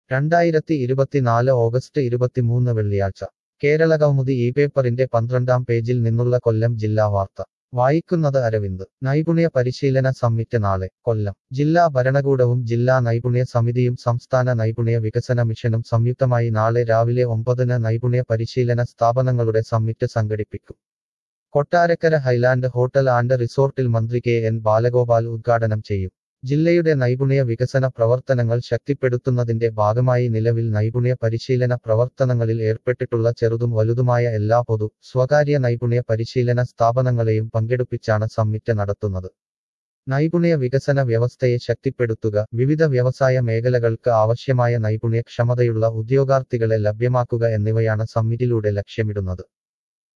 രണ്ടായിരത്തി ഇരുപത്തിനാല് ഓഗസ്റ്റ് ഇരുപത്തിമൂന്ന് വെള്ളിയാഴ്ച കേരള കൗമുദി ഈ പേപ്പറിന്റെ പന്ത്രണ്ടാം പേജിൽ നിന്നുള്ള കൊല്ലം ജില്ലാ വാർത്ത വായിക്കുന്നത് അരവിന്ദ് നൈപുണ്യ പരിശീലന സമ്മിറ്റ് നാളെ കൊല്ലം ജില്ലാ ഭരണകൂടവും ജില്ലാ നൈപുണ്യ സമിതിയും സംസ്ഥാന നൈപുണ്യ വികസന മിഷനും സംയുക്തമായി നാളെ രാവിലെ ഒമ്പതിന് നൈപുണ്യ പരിശീലന സ്ഥാപനങ്ങളുടെ സമ്മിറ്റ് സംഘടിപ്പിക്കും കൊട്ടാരക്കര ഹൈലാൻഡ് ഹോട്ടൽ ആൻഡ് റിസോർട്ടിൽ മന്ത്രി കെ എൻ ബാലഗോപാൽ ഉദ്ഘാടനം ചെയ്യും ജില്ലയുടെ നൈപുണ്യ വികസന പ്രവർത്തനങ്ങൾ ശക്തിപ്പെടുത്തുന്നതിന്റെ ഭാഗമായി നിലവിൽ നൈപുണ്യ പരിശീലന പ്രവർത്തനങ്ങളിൽ ഏർപ്പെട്ടിട്ടുള്ള ചെറുതും വലുതുമായ എല്ലാ പൊതു സ്വകാര്യ നൈപുണ്യ പരിശീലന സ്ഥാപനങ്ങളെയും പങ്കെടുപ്പിച്ചാണ് സമ്മിറ്റ് നടത്തുന്നത് നൈപുണ്യ വികസന വ്യവസ്ഥയെ ശക്തിപ്പെടുത്തുക വിവിധ വ്യവസായ മേഖലകൾക്ക് ആവശ്യമായ നൈപുണ്യക്ഷമതയുള്ള ഉദ്യോഗാർത്ഥികളെ ലഭ്യമാക്കുക എന്നിവയാണ് സമ്മിറ്റിലൂടെ ലക്ഷ്യമിടുന്നത്